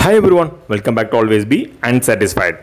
Hi everyone, welcome back to Always Be Unsatisfied.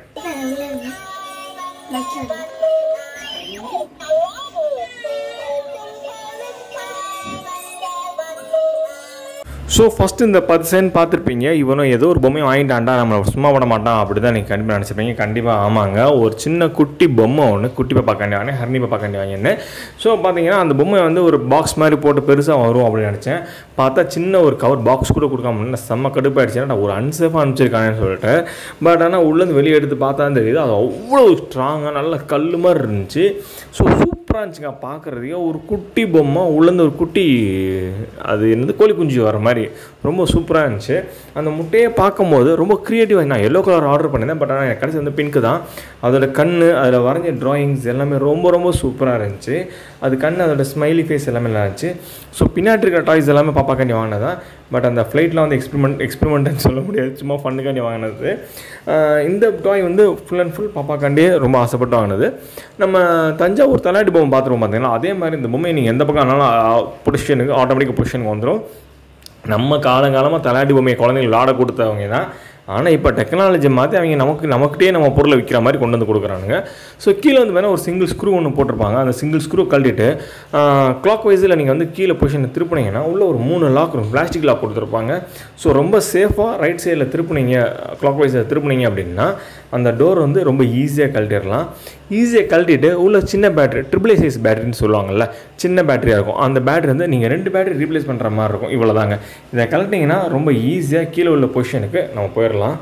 So first இந்த பத்து send பார்த்துருப்பீங்க இவனும் ஏதோ ஒரு பொம்மையை வாங்கிட்டான்டா நம்ம சும்மா விட மாட்டான் அப்படி தான் நீங்கள் கண்டிப்பாக நினச்சிருப்பீங்க கண்டிப்பாக ஆமாங்க ஒரு சின்ன குட்டி பொம்மை ஒன்று குட்டி பாப்பா கண்டி வாங்கினேன் ஹர்னி பாப்பா கண்டி வாங்கினேன் ஸோ பார்த்தீங்கன்னா அந்த பொம்மை வந்து ஒரு பாக்ஸ் மாதிரி போட்டு பெருசாக வரும் அப்படின்னு நினச்சேன் பார்த்தா சின்ன ஒரு கவர் பாக்ஸ் கூட கொடுக்காம இருந்தா செம்ம கடுப்பாயிடுச்சுன்னா நான் ஒரு அன்சேஃபாக அனுப்பிச்சிருக்கானேன்னு சொல்லிட்டு பட் ஆனால் உள்ளேருந்து வெளியே எடுத்து பார்த்தா தெரியுது அது அவ்வளோ ஸ்ட்ராங்காக நல்ல கல் மாதிரி இருந்துச்சு ஸோ சூப்பராக இருந்துச்சுங்க பார்க்குறதுக்கே ஒரு குட்டி பொம்மை உள்ளேருந்து ஒரு குட்டி அது என்னது கோழி குஞ்சு வர மாதிரி ரொம்ப சூப்பராக இருந்துச்சு அந்த முட்டையை பார்க்கும்போது ரொம்ப க்ரியேட்டிவாக நான் எல்லோ கலர் ஆர்டர் பண்ணியிருந்தேன் பட் ஆனால் எனக்கு கடைசி வந்து பிங்க்கு தான் அதோட கண் அதில் வரைஞ்ச ட்ராயிங்ஸ் எல்லாமே ரொம்ப ரொம்ப சூப்பராக இருந்துச்சு அது கண் அதோட ஸ்மைலி ஃபேஸ் எல்லாமே நல்லா இருந்துச்சு ஸோ பின்னாடி இருக்கிற டாய்ஸ் எல்லாமே பாப்பாக்காண்டி வாங்கினதான் பட் அந்த ஃப்ளைட்டில் வந்து எக்ஸ்பெரிமெண்ட் எக்ஸ்பெரிமெண்ட்னு சொல்ல முடியாது சும்மா ஃபண்ணுக்காண்டி வாங்கினது ஆஹ் இந்த டாய் வந்து ஃபுல் அண்ட் ஃபுல் பாப்பாக்காண்டியே ரொம்ப ஆசைப்பட்டு வாங்கினது நம்ம தஞ்சாவூர் தலையாட்டி பொம்மை பார்த்துருவோம் பார்த்தீங்கன்னா அதே மாதிரி இந்த பொம்மையை நீங்கள் எந்த பக்கம் ஆனாலும் பொசிஷனுக்கு ஆட்டோமேட்டிக் பொசிஷனுக்கு வந்துடும் நம்ம காலங்காலமாக தலையாட்டி பொம்மையை குழந்தைங்க விளாட கொடுத்தவங்க தான் ஆனால் இப்போ டெக்னாலஜி மாற்றி அவங்க நமக்கு நமக்கிட்டே நம்ம பொருளை விற்கிற மாதிரி கொண்டு வந்து கொடுக்குறானுங்க ஸோ கீழே வந்து வேணால் ஒரு சிங்கிள் ஸ்க்ரூ ஒன்று போட்டிருப்பாங்க அந்த சிங்கிள் ஸ்க்ரூ கழட்டிட்டு கிளாக் வைஸில் நீங்கள் வந்து கீழே பொசிஷனை திருப்பினீங்கன்னா உள்ளே ஒரு மூணு லாக் இருக்கும் பிளாஸ்டிக் லாக் கொடுத்துருப்பாங்க ஸோ ரொம்ப சேஃபாக ரைட் சைடில் திருப்பினீங்க கிளாக் வைஸில் திருப்பினீங்க அப்படின்னா அந்த டோர் வந்து ரொம்ப ஈஸியாக கழட்டிடலாம் ஈஸியாக கழட்டிட்டு உள்ள சின்ன பேட்டரி ட்ரிபிள் சைஸ் பேட்டரின்னு சொல்லுவாங்கல்ல சின்ன பேட்டரியாக இருக்கும் அந்த பேட்டரி வந்து நீங்கள் ரெண்டு பேட்டரி ரீப்ளேஸ் பண்ணுற மாதிரி இருக்கும் இவ்வளோ தாங்க இதை கழட்டிங்கன்னா ரொம்ப ஈஸியாக கீழே உள்ள பொசிஷனுக்கு நம்ம போயிடலாம்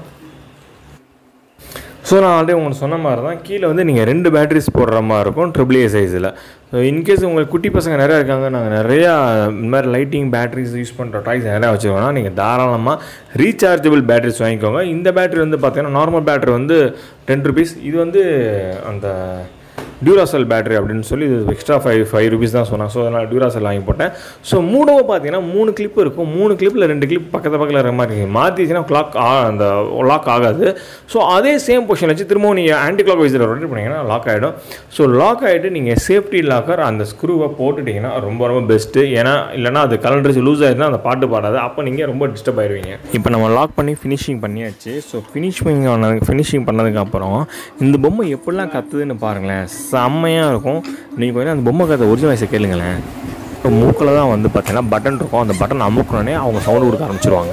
ஸோ நான் ஆல்ரெடி உங்களுக்கு சொன்ன மாதிரி தான் கீழே வந்து நீங்கள் ரெண்டு பேட்டரிஸ் போடுற மாதிரி இருக்கும் ட்ரிபிள் ஏ சைஸில் ஸோ இன்கேஸ் உங்களுக்கு குட்டி பசங்க நிறையா இருக்காங்க நாங்கள் நிறையா இந்த மாதிரி லைட்டிங் பேட்டரிஸ் யூஸ் பண்ணுற டாய்ஸ் நிறையா வச்சுருக்கோம்னா நீங்கள் தாராளமாக ரீசார்ஜபிள் பேட்டரிஸ் வாங்கிக்கோங்க இந்த பேட்டரி வந்து பார்த்தீங்கன்னா நார்மல் பேட்டரி வந்து டென் ருபீஸ் இது வந்து அந்த டியூராசெல் பேட்டரி அப்படின்னு சொல்லி இது எக்ஸ்ட்ரா ஃபைவ் ஃபைவ் ருபீஸ் தான் சொன்னாங்க ஸோ அதனால் டியூராசெல் வாங்கி போட்டேன் ஸோ மூடவும் பார்த்தீங்கன்னா மூணு கிளிப் இருக்கும் மூணு கிளிப்பில் ரெண்டு கிளிப் பக்கத்து பக்கத்தில் இருக்கிற மாதிரி இருக்குது மாற்றிச்சுன்னா கிளாக் அந்த லாக் ஆகாது ஸோ அதே சேம் பொசிஷன் வச்சு திரும்பவும் நீங்கள் ஆன்டி கிளாக் வைஸில் ரொட்டேட் பண்ணிங்கன்னா லாக் ஆகிடும் ஸோ லாக் ஆகிட்டு நீங்கள் சேஃப்டி லாக்கர் அந்த ஸ்க்ரூவை போட்டுட்டிங்கன்னா ரொம்ப ரொம்ப பெஸ்ட்டு ஏன்னா இல்லைனா அது கலண்டர்ஸ் லூஸ் ஆகிடுச்சுன்னா அந்த பாட்டு பாடாது அப்போ நீங்கள் ரொம்ப டிஸ்டர்ப் ஆயிடுவீங்க இப்போ நம்ம லாக் பண்ணி ஃபினிஷிங் பண்ணியாச்சு ஸோ ஃபினிஷிங் பண்ணதுக்கு ஃபினிஷிங் பண்ணதுக்கப்புறம் இந்த பொம்மை எப்படிலாம் கத்துதுன்னு பாருங்களேன் செம்மையாக இருக்கும் நீங்கள் கொஞ்சம் அந்த பொம்மை கதை ஒரிஜினல் வயசை கேளுங்களேன் இப்போ மூக்கில் தான் வந்து பார்த்தீங்கன்னா பட்டன் இருக்கும் அந்த பட்டன் அமுக்கணுன்னே அவங்க சவுண்டு கொடுக்க ஆரம்பிச்சிருவாங்க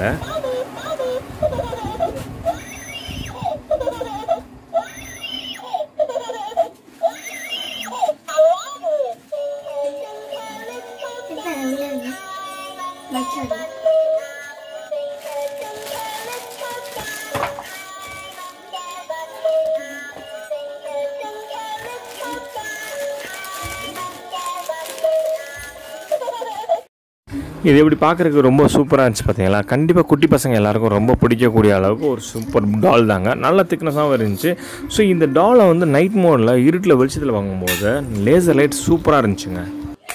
இது எப்படி பார்க்குறதுக்கு ரொம்ப சூப்பராக இருந்துச்சு பார்த்தீங்களா கண்டிப்பாக குட்டி பசங்க எல்லாருக்கும் ரொம்ப பிடிக்கக்கூடிய அளவுக்கு ஒரு சூப்பர் டால் தாங்க நல்ல திக்னஸாகவும் இருந்துச்சு ஸோ இந்த டாலை வந்து நைட் மோடில் இருட்டில் வெளிச்சத்தில் வாங்கும்போது லேசர் லைட் சூப்பராக இருந்துச்சுங்க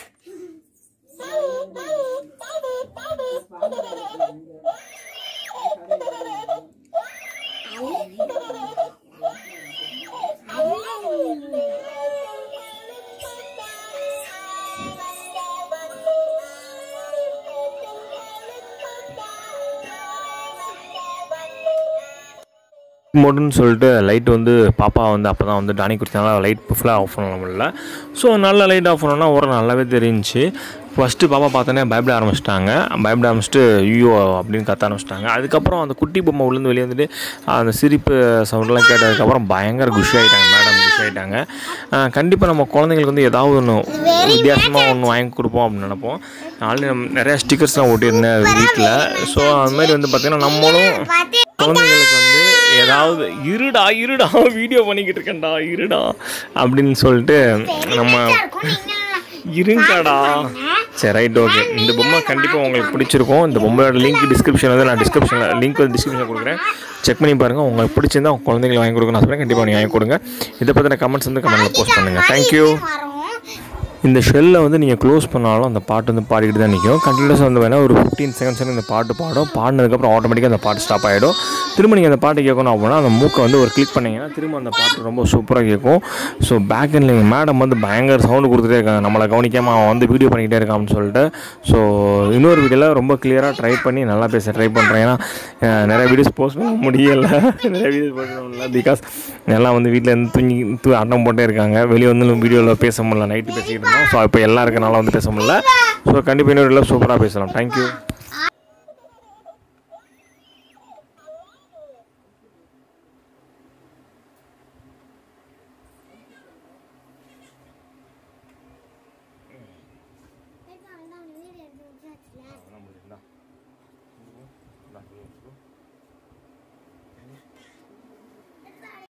மோடுன்னு சொல்லிட்டு லைட் வந்து பாப்பா வந்து அப்போ தான் வந்து டானி குடிச்சனால லைட் ஃபுல்லாக ஆஃப் பண்ண முடியல ஸோ நல்ல லைட் ஆஃப் பண்ணோன்னா ஒரு நல்லாவே தெரிஞ்சுச்சு ஃபஸ்ட்டு பாப்பா பார்த்தோன்னே பயப்பட ஆரம்பிச்சிட்டாங்க பயப்பட ஆரம்பிச்சிட்டு ஐயோ அப்படின்னு கத்த ஆரம்பிச்சிட்டாங்க அதுக்கப்புறம் அந்த குட்டி பொம்மை உள்ளேருந்து வெளியே வந்துட்டு அந்த சிரிப்பு சவுண்டெலாம் கேட்டதுக்கப்புறம் பயங்கர குஷி ஆகிட்டாங்க மேடம் குஷி ஆகிட்டாங்க கண்டிப்பாக நம்ம குழந்தைங்களுக்கு வந்து ஏதாவது ஒன்று வித்தியாசமாக ஒன்று வாங்கி கொடுப்போம் அப்படின்னு நினைப்போம் ஆல்ரெடி நம்ம நிறையா ஸ்டிக்கர்ஸ்லாம் ஒட்டியிருந்தேன் வீட்டில் ஸோ அது மாதிரி வந்து பார்த்திங்கன்னா நம்மளும் குழந்தைங்களுக்கு வந்து ஏதாவது இருடா இருடா வீடியோ பண்ணிக்கிட்டு இருக்கேன்டா இருடா அப்படின்னு சொல்லிட்டு நம்ம இருங்கடா சரி ரைட் ஓகே இந்த பொம்மை கண்டிப்பாக உங்களுக்கு பிடிச்சிருக்கும் இந்த பொம்மையோட லிங்க் டிஸ்கிரிப்ஷன் வந்து நான் டிஸ்கிரிப்ஷனில் லிங்க் வந்து டிஸ்கிரிப்ஷனில் கொடுக்குறேன் செக் பண்ணி பாருங்கள் உங்களுக்கு பிடிச்சிருந்தா உங்கள் குழந்தைங்களை வாங்கி கொடுக்கணும் சொல்கிறேன் கண்டிப்பாக நீங்கள் வாங்கி கொடுங்க இதை பற்றின கமெண்ட்ஸ் வந்து கமெண்ட்டில் போஸ்ட் பண்ணுங்கள் தேங்க்யூ வரும் இந்த ஷெல்லை வந்து நீங்கள் க்ளோஸ் பண்ணாலும் அந்த பாட்டு வந்து பாடிக்கிட்டு தான் நிற்கும் கண்டினியூஸாக வந்து வேணால் ஒரு ஃபிஃப்டீன் செகண்ட்ஸ் வந்து இந்த பாட்டு பாடும் பாடினதுக்கப்புறம் ஆட்டோமேட்டிக்காக அந்த பாட்டு ஸ்டாப் ஆகிடும் திரும்ப நீங்கள் அந்த பாட்டு கேட்கணும் அப்படின்னா அந்த மூக்கை வந்து ஒரு கிளிக் பண்ணிங்கன்னா திரும்ப அந்த பாட்டு ரொம்ப சூப்பராக கேட்கும் ஸோ பேக் எண்டில் எங்கள் மேடம் வந்து பயங்கர சவுண்டு கொடுத்துட்டே இருக்காங்க நம்மளை கவனிக்காமல் அவன் வந்து வீடியோ பண்ணிக்கிட்டே இருக்கான்னு சொல்லிட்டு ஸோ இன்னொரு வீடியோவில் ரொம்ப கிளியராக ட்ரை பண்ணி நல்லா பேச ட்ரை பண்ணுறேன் ஏன்னா அஹ், நிறைய வீடியோஸ் போஸ்ட் பண்ண முடியலை நிறைய வீடியோஸ் போஸ்ட் பண்ண முடியல பிகாஸ் எல்லாம் வந்து வீட்டில் இருந்து தூங்கி தூ அட்டம் போட்டே இருக்காங்க வெளியே வந்து வீடியோவில் பேச முடியல நைட்டு பேசிக்கிட்டு இருந்தோம் ஸோ இப்போ எல்லாம் இருக்கனால வந்து பேச முடியல ஸோ கண்டிப்பாக இன்னொரு சூப்பராக பேசலாம் தேங்க்யூ